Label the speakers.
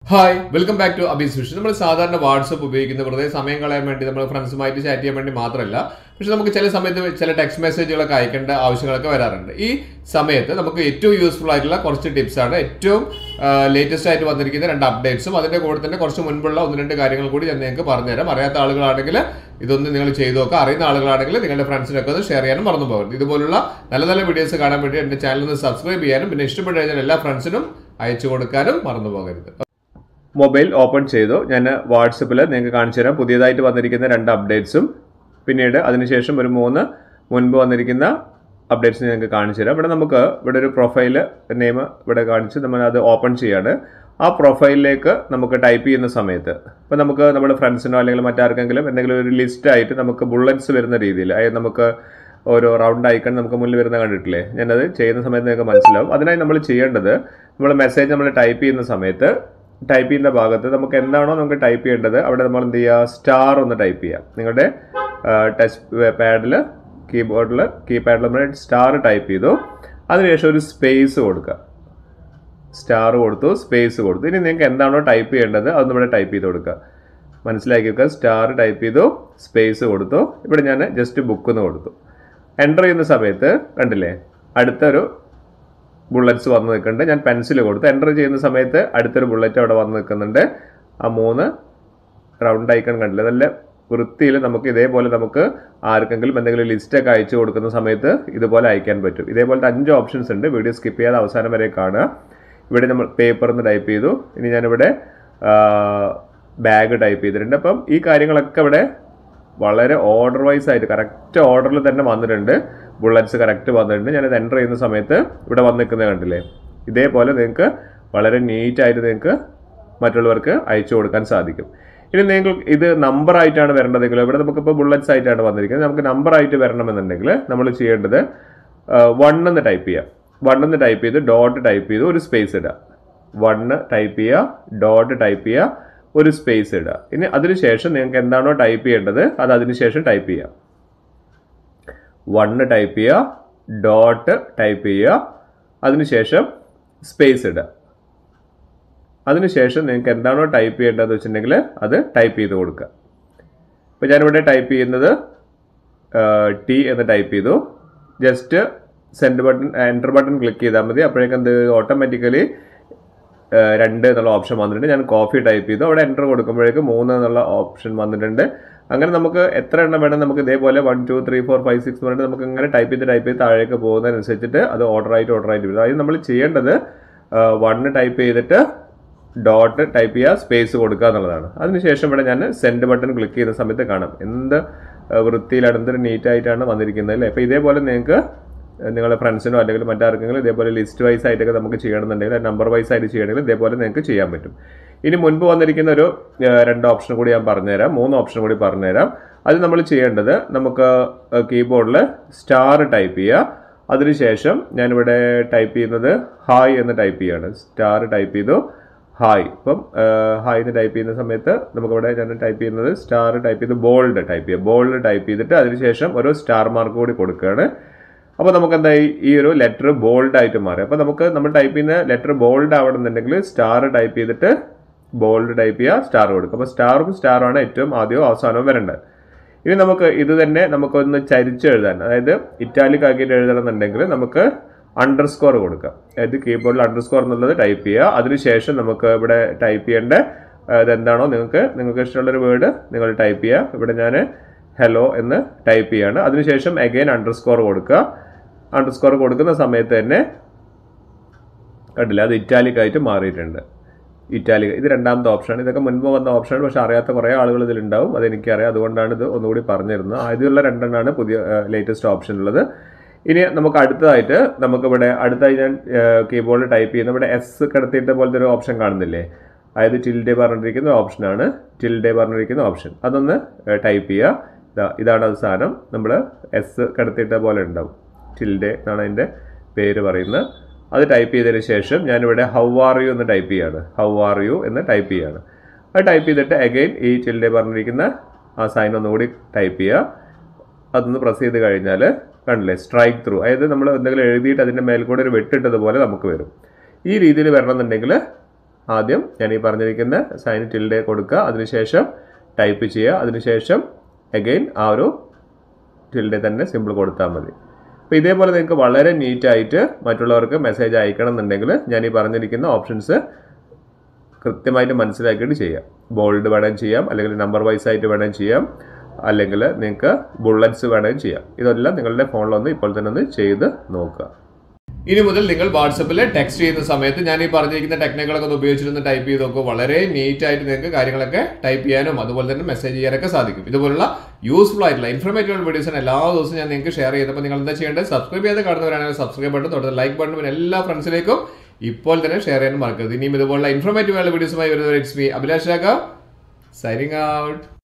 Speaker 1: hi welcome back to Abee's vision നമ്മൾ സാധാരണ WhatsApp ഉപയോഗിക്കുന്ന വെറുതെ സമയം കളയാൻ വേണ്ടി നമ്മൾ ഫ്രണ്ട്സുമായിട്ട് ചാറ്റ് ചെയ്യാൻ വേണ്ടി മാത്രമല്ല പക്ഷെ നമുക്ക് ചില സമയത്ത് ചില ടെക്സ്റ്റ് മെസ്സേജുകളൊക്കെ അയക്കേണ്ട ആവശ്യങ്ങളൊക്കെ വരാറുണ്ട് ഈ സമയത്ത് നമുക്ക് ഏറ്റവും യൂസ്ഫുൾ ആയിട്ടുള്ള കുറച്ച് ടിപ്സ് ആണ് ഏറ്റവും ലേറ്റസ്റ്റ് ആയിട്ട് വന്നിരിക്കുന്ന രണ്ട് അപ്ഡേറ്റ്സും അതിന്റെ കൂടെ തന്നെ കുറച്ച് മുൻപുള്ള ഒന്ന് രണ്ട് കാര്യങ്ങൾ കൂടി ഞാൻ നിങ്ങൾക്ക് പറഞ്ഞുതരാം അറിയാത്ത ആളുകളാണെങ്കിൽ ഇതൊന്ന് നിങ്ങൾ ചെയ്തു നോക്കുക അറിയുന്ന ആളുകളാണെങ്കിൽ നിങ്ങളുടെ ഫ്രണ്ട്സിനൊക്കെ ഒന്ന് ഷെയർ ചെയ്യാനും മറന്നു പോകരുത് ഇതുപോലുള്ള നല്ല നല്ല വീഡിയോസ് കാണാൻ വേണ്ടി എൻ്റെ ചാനൽ ഒന്ന് സബ്സ്ക്രൈബ് ചെയ്യാനും പിന്നെ ഇഷ്ടപ്പെട്ട് കഴിഞ്ഞാൽ എല്ലാ ഫ്രണ്ട്സിനും അയച്ചു കൊടുക്കാനും മറന്നു പോകരുത് മൊബൈൽ ഓപ്പൺ ചെയ്തു ഞാൻ വാട്സപ്പിൽ നിങ്ങൾക്ക് കാണിച്ചു തരാം പുതിയതായിട്ട് വന്നിരിക്കുന്ന രണ്ട് അപ്ഡേറ്റ്സും പിന്നീട് അതിനുശേഷം ഒരു മൂന്ന് മുൻപ് വന്നിരിക്കുന്ന അപ്ഡേറ്റ്സ് നിങ്ങൾക്ക് കാണിച്ചു തരാം ഇവിടെ നമുക്ക് ഇവിടെ ഒരു പ്രൊഫൈല് നെയിം ഇവിടെ കാണിച്ച് നമ്മൾ അത് ഓപ്പൺ ചെയ്യാണ് ആ പ്രൊഫൈലിലേക്ക് നമുക്ക് ടൈപ്പ് ചെയ്യുന്ന സമയത്ത് ഇപ്പോൾ നമുക്ക് നമ്മുടെ ഫ്രണ്ട്സിനോ അല്ലെങ്കിൽ മറ്റാർക്കെങ്കിലും എന്തെങ്കിലും ഒരു ലിസ്റ്റ് ആയിട്ട് നമുക്ക് ബുള്ളറ്റ്സ് വരുന്ന രീതിയിൽ അതായത് നമുക്ക് ഓരോ റൗണ്ട് ഐക്കൺ നമുക്ക് മുന്നിൽ വരുന്ന കണ്ടിട്ടില്ലേ ഞാനത് ചെയ്യുന്ന സമയത്ത് നിങ്ങൾക്ക് മനസ്സിലാവും അതിനായി നമ്മൾ ചെയ്യേണ്ടത് നമ്മൾ മെസ്സേജ് നമ്മൾ ടൈപ്പ് ചെയ്യുന്ന സമയത്ത് ടൈപ്പ് ചെയ്യുന്ന ഭാഗത്ത് നമുക്ക് എന്താണോ നമുക്ക് ടൈപ്പ് ചെയ്യേണ്ടത് അവിടെ നമ്മൾ എന്ത് ചെയ്യുക സ്റ്റാർ ഒന്ന് ടൈപ്പ് ചെയ്യുക നിങ്ങളുടെ ടച്ച് പാഡിൽ കീബോർഡിൽ കീപാഡിൽ നമ്മൾ സ്റ്റാർ ടൈപ്പ് ചെയ്തു അതിനുശേഷം ഒരു സ്പേസ് കൊടുക്കുക സ്റ്റാർ കൊടുത്തു സ്പേസ് കൊടുത്തു ഇനി നിങ്ങൾക്ക് എന്താണോ ടൈപ്പ് ചെയ്യേണ്ടത് അത് ഇവിടെ ടൈപ്പ് ചെയ്ത് കൊടുക്കുക മനസ്സിലാക്കി വെക്കുക സ്റ്റാർ ടൈപ്പ് ചെയ്തു സ്പേസ് കൊടുത്തു ഇവിടെ ഞാൻ ജസ്റ്റ് ബുക്ക് എന്ന് കൊടുത്തു എൻ്റർ ചെയ്യുന്ന സമയത്ത് കണ്ടില്ലേ അടുത്തൊരു ബുള്ളറ്റ്സ് വന്ന് നിൽക്കുന്നുണ്ട് ഞാൻ പെൻസിൽ കൊടുത്ത് എൻ്റർ ചെയ്യുന്ന സമയത്ത് അടുത്തൊരു ബുള്ളറ്റ് അവിടെ വന്ന് നിൽക്കുന്നുണ്ട് ആ മൂന്ന് റൗണ്ട് ഐക്കൺ കണ്ടില്ല നല്ല വൃത്തിയിൽ നമുക്ക് ഇതേപോലെ നമുക്ക് ആർക്കെങ്കിലും എന്തെങ്കിലും ലിസ്റ്റൊക്കെ അയച്ചു കൊടുക്കുന്ന സമയത്ത് ഇതുപോലെ അയക്കാൻ പറ്റും ഇതേപോലത്തെ അഞ്ച് ഓപ്ഷൻസ് ഉണ്ട് വീഡിയോ സ്കിപ്പ് ചെയ്യാതെ അവസാനം വരെ കാണുക ഇവിടെ നമ്മൾ പേപ്പർ എന്ന് ടൈപ്പ് ചെയ്തു ഇനി ഞാനിവിടെ ബാഗ് ടൈപ്പ് ചെയ്തിട്ടുണ്ട് അപ്പം ഈ കാര്യങ്ങളൊക്കെ ഇവിടെ വളരെ ഓർഡർ വൈസ് ആയിട്ട് കറക്റ്റ് ഓർഡറിൽ തന്നെ വന്നിട്ടുണ്ട് ബുള്ളറ്റ്സ് കറക്റ്റ് വന്നിട്ടുണ്ട് ഞാനത് എൻ്റർ ചെയ്യുന്ന സമയത്ത് ഇവിടെ വന്ന് നിൽക്കുന്നത് കണ്ടില്ലേ ഇതേപോലെ നിങ്ങൾക്ക് വളരെ നീറ്റായിട്ട് നിങ്ങൾക്ക് മറ്റുള്ളവർക്ക് അയച്ചു കൊടുക്കാൻ സാധിക്കും ഇനി നിങ്ങൾ ഇത് നമ്പർ ആയിട്ടാണ് വരേണ്ടതെങ്കിൽ ഇവിടെ നമുക്കിപ്പോൾ ബുള്ളറ്റ്സ് ആയിട്ടാണ് വന്നിരിക്കുന്നത് നമുക്ക് നമ്പർ ആയിട്ട് വരണമെന്നുണ്ടെങ്കിൽ നമ്മൾ ചെയ്യേണ്ടത് വൺ എന്ന് ടൈപ്പ് ചെയ്യുക വൺ എന്ന് ടൈപ്പ് ചെയ്ത് ഡോട്ട് ടൈപ്പ് ചെയ്ത് ഒരു സ്പേസ് ഇടുക വണ്ണ് ടൈപ്പ് ചെയ്യുക ഡോട്ട് ടൈപ്പ് ചെയ്യുക ഒരു സ്പേസ് ഇടുക ഇനി അതിനുശേഷം നിങ്ങൾക്ക് എന്താണോ ടൈപ്പ് ചെയ്യേണ്ടത് അത് അതിനുശേഷം ടൈപ്പ് ചെയ്യുക വണ്ണ് ടൈപ്പ് ചെയ്യുക ഡോട്ട് ടൈപ്പ് ചെയ്യുക അതിനുശേഷം സ്പേസ് ഇടുക അതിനുശേഷം നിങ്ങൾക്ക് എന്താണോ ടൈപ്പ് ചെയ്യേണ്ടതെന്ന് വെച്ചിട്ടുണ്ടെങ്കിൽ അത് ടൈപ്പ് ചെയ്ത് കൊടുക്കുക ഇപ്പോൾ ഞാനിവിടെ ടൈപ്പ് ചെയ്യുന്നത് ടി എന്ന് ടൈപ്പ് ചെയ്തു just send button enter button click ചെയ്താൽ മതി അപ്പോഴേക്കും എന്ത് ഓട്ടോമാറ്റിക്കലി രണ്ട് എന്നുള്ള ഓപ്ഷൻ വന്നിട്ടുണ്ട് ഞാൻ കോഫി ടൈപ്പ് ചെയ്തു അവിടെ എൻ്റർ കൊടുക്കുമ്പോഴേക്കും മൂന്ന് എന്നുള്ള ഓപ്ഷൻ വന്നിട്ടുണ്ട് അങ്ങനെ നമുക്ക് എത്ര എണ്ണം വേണം നമുക്ക് ഇതേപോലെ one two three four five six പറഞ്ഞിട്ട് നമുക്ക് ഇങ്ങനെ ടൈപ്പ് ചെയ്ത് ടൈപ്പ് ചെയ്ത് താഴേക്ക് പോകുന്നതിനനുസരിച്ചിട്ട് അത് ഓർഡർ ആയിട്ട് ഓർഡർ ആയിട്ട് വരും അതായത് നമ്മൾ ചെയ്യേണ്ടത് വണ്ണ് ടൈപ്പ് ചെയ്തിട്ട് ഡോട്ട് ടൈപ്പ് ചെയ്യുക സ്പേസ് കൊടുക്കുക എന്നുള്ളതാണ് അതിനുശേഷം ഇവിടെ ഞാൻ സെൻഡ് ബട്ടൺ ക്ലിക്ക് ചെയ്യുന്ന സമയത്ത് കാണാം എന്ത് വൃത്തിയിലാണ് എന്തൊരു നീറ്റായിട്ടാണ് വന്നിരിക്കുന്നത് അല്ലേ അപ്പോൾ ഇതേപോലെ നിങ്ങൾക്ക് നിങ്ങളുടെ ഫ്രണ്ട്സിനോ അല്ലെങ്കിൽ മറ്റാർക്കെങ്കിലും ഇതേപോലെ ലിസ്റ്റ് വൈസ് ആയിട്ടൊക്കെ നമുക്ക് ചെയ്യണമെന്നുണ്ടെങ്കിൽ നമ്പർ വൈസ് ആയിട്ട് ചെയ്യണമെങ്കിൽ ഇതേപോലെ നിങ്ങൾക്ക് ചെയ്യാൻ പറ്റും ഇനി മുൻപ് വന്നിരിക്കുന്ന ഒരു രണ്ട് ഓപ്ഷൻ കൂടി ഞാൻ പറഞ്ഞുതരാം മൂന്ന് ഓപ്ഷൻ കൂടി പറഞ്ഞുതരാം അത് നമ്മൾ ചെയ്യേണ്ടത് നമുക്ക് കീബോർഡിൽ സ്റ്റാർ ടൈപ്പ് ചെയ്യുക അതിനുശേഷം ഞാനിവിടെ ടൈപ്പ് ചെയ്യുന്നത് ഹായ് എന്ന് ടൈപ്പ് ചെയ്യാണ് സ്റ്റാർ ടൈപ്പ് ചെയ്തു ഹായ് ഇപ്പം ഹായ് എന്ന് ടൈപ്പ് ചെയ്യുന്ന സമയത്ത് നമുക്കിവിടെ ഞാൻ ടൈപ്പ് ചെയ്യുന്നത് സ്റ്റാർ ടൈപ്പ് ചെയ്ത് ബോൾഡ് ടൈപ്പ് ചെയ്യുക ബോൾഡ് ടൈപ്പ് ചെയ്തിട്ട് അതിനുശേഷം ഒരു സ്റ്റാർ മാർക്ക് കൂടി കൊടുക്കുകയാണ് അപ്പോൾ നമുക്ക് എന്തായി ഈ ഒരു ലെറ്റർ ബോൾഡ് ആയിട്ട് മാറി അപ്പോൾ നമുക്ക് നമ്മൾ ടൈപ്പ് ചെയ്യുന്ന ലെറ്റർ ബോൾഡ് ആവണമെന്നുണ്ടെങ്കിൽ സ്റ്റാർ ടൈപ്പ് ചെയ്തിട്ട് ബോൾഡ് ടൈപ്പ് ചെയ്യുക സ്റ്റാർ കൊടുക്കുക അപ്പോൾ സ്റ്റാറും സ്റ്റാറാണ് ഏറ്റവും ആദ്യവും അവസാനവും വരേണ്ടത് ഇനി നമുക്ക് ഇത് തന്നെ നമുക്കൊന്ന് ചരിച്ച് എഴുതാൻ അതായത് ഇറ്റാലിക് ആക്കിയിട്ട് എഴുതണമെന്നുണ്ടെങ്കിൽ നമുക്ക് അണ്ടർ സ്കോർ കൊടുക്കാം അതായത് കീബോർഡിൽ അണ്ടർ സ്കോർ എന്നുള്ളത് ടൈപ്പ് ചെയ്യുക അതിനുശേഷം നമുക്ക് ഇവിടെ ടൈപ്പ് ചെയ്യേണ്ട ഇതെന്താണോ നിങ്ങൾക്ക് നിങ്ങൾക്ക് ഇഷ്ടമുള്ളൊരു വേർഡ് നിങ്ങൾ ടൈപ്പ് ചെയ്യുക ഇവിടെ ഞാൻ ഹലോ എന്ന് ടൈപ്പ് ചെയ്യാണ് അതിനുശേഷം അഗൈൻ അണ്ടർ സ്കോർ കൊടുക്കുക അണ്ടർ സ്കോർ കൊടുക്കുന്ന സമയത്ത് തന്നെ കണ്ടില്ല അത് ഇറ്റാലിക് ആയിട്ട് മാറിയിട്ടുണ്ട് ഇറ്റാലിക് ഇത് രണ്ടാമത്തെ ഓപ്ഷനാണ് ഇതൊക്കെ മുൻപ് വന്ന ഓപ്ഷനാണ് പക്ഷേ അറിയാത്ത കുറേ ആളുകൾ ഇതിലുണ്ടാവും അതെനിക്കറിയാം അതുകൊണ്ടാണ് ഇത് ഒന്നുകൂടി പറഞ്ഞിരുന്നത് ആദ്യമുള്ള രണ്ടെണ്ണമാണ് പുതിയ ലേറ്റസ്റ്റ് ഓപ്ഷൻ ഉള്ളത് ഇനി നമുക്ക് അടുത്തതായിട്ട് നമുക്കിവിടെ അടുത്തായി ഞാൻ കീബോർഡിൽ ടൈപ്പ് ചെയ്യുന്ന ഇവിടെ എസ് കിടത്തിയിട്ട് പോലത്തെ ഒരു ഓപ്ഷൻ കാണുന്നില്ലേ അതായത് ടിൽഡേ പറഞ്ഞിരിക്കുന്ന ഓപ്ഷനാണ് ടിൽഡേ പറഞ്ഞിരിക്കുന്ന ഓപ്ഷൻ അതൊന്ന് ടൈപ്പ് ചെയ്യുക ഇതാ ഇതാണ് അത് സാധനം നമ്മൾ എസ് കിടത്തിയിട്ട പോലെ ഉണ്ടാവും ടിൽഡേ എന്നാണ് അതിൻ്റെ പേര് പറയുന്നത് അത് ടൈപ്പ് ചെയ്തതിന് ശേഷം ഞാനിവിടെ ഹൗ ആർ യു എന്ന് ടൈപ്പ് ചെയ്യാണ് ഹൗ ആർ യു എന്ന് ടൈപ്പ് ചെയ്യാണ് അത് ടൈപ്പ് ചെയ്തിട്ട് അഗൈൻ ഈ ടിൽഡേ പറഞ്ഞിരിക്കുന്ന ആ സൈൻ ഒന്നുകൂടി ടൈപ്പ് ചെയ്യുക അതൊന്ന് പ്രസ് ചെയ്ത് കഴിഞ്ഞാൽ കണ്ടില്ലേ സ്ട്രൈക്ക് ത്രൂ അതായത് നമ്മൾ എന്തെങ്കിലും എഴുതിയിട്ട് അതിൻ്റെ മേൽ കൂടെ ഒരു വെട്ടിട്ടതുപോലെ നമുക്ക് വരും ഈ രീതിയിൽ വരണമെന്നുണ്ടെങ്കിൽ ആദ്യം ഞാൻ ഈ പറഞ്ഞിരിക്കുന്ന സൈൻ ടിൽഡേ കൊടുക്കുക അതിനുശേഷം ടൈപ്പ് ചെയ്യുക അതിനുശേഷം അഗെയിൻ ആ ഒരു ടിൽഡേ തന്നെ സിമ്പിൾ കൊടുത്താൽ മതി അപ്പോൾ ഇതേപോലെ നിങ്ങൾക്ക് വളരെ നീറ്റായിട്ട് മറ്റുള്ളവർക്ക് മെസ്സേജ് അയക്കണം എന്നുണ്ടെങ്കിൽ ഞാൻ ഈ പറഞ്ഞിരിക്കുന്ന ഓപ്ഷൻസ് കൃത്യമായിട്ട് മനസ്സിലാക്കിയിട്ട് ചെയ്യാം ബോൾഡ് വേണം ചെയ്യാം അല്ലെങ്കിൽ നമ്പർ വൈസ് ആയിട്ട് വേണം ചെയ്യാം അല്ലെങ്കിൽ നിങ്ങൾക്ക് ബുള്ളറ്റ്സ് വേണം ചെയ്യാം ഇതെല്ലാം നിങ്ങളുടെ ഫോണിലൊന്ന് ഇപ്പോൾ തന്നെ ഒന്ന് ചെയ്ത് നോക്കുക ഇനി മുതൽ നിങ്ങൾ വാട്സപ്പിൽ ടെക്സ്റ്റ് ചെയ്യുന്ന സമയത്ത് ഞാൻ ഈ പറഞ്ഞിരിക്കുന്ന ടെക്നിക്കുകളൊക്കെ ഒന്ന് ഉപയോഗിച്ചിരുന്ന് ടൈപ്പ് ചെയ്ത് നോക്കുക വളരെ നീറ്റ് ആയിട്ട് നിങ്ങൾക്ക് കാര്യങ്ങളൊക്കെ ടൈപ്പ് ചെയ്യാനും അതുപോലെ തന്നെ മെസ്സേജ് ചെയ്യാനൊക്കെ സാധിക്കും ഇതുപോലുള്ള യൂസ്ഫുൾ ആയിട്ടുള്ള ഇൻഫർമേറ്റീവ് വീഡിയോസാണ് എല്ലാ ദിവസവും ഞാൻ നിങ്ങൾക്ക് ഷെയർ ചെയ്തപ്പോൾ നിങ്ങൾ എന്താ ചെയ്യേണ്ടത് സബ്സ്ക്രൈബ് ചെയ്ത് കാണുന്നവരാണെങ്കിൽ സബ്സ്ക്രൈബ് ബട്ടൺ തുടർന്ന് ലൈക്ക് ബട്ടൺ പിന്നെ എല്ലാ ഫ്രണ്ട്സിലേക്കും ഇപ്പോൾ തന്നെ ഷെയർ ചെയ്യാൻ മറക്കരുത് ഇനിയും ഇതുപോലുള്ള ഇൻഫർമേറ്റീവ് ആയുള്ള വീഡിയോസുമായി വരുന്നവർ it's me Abhilash Raghav signing out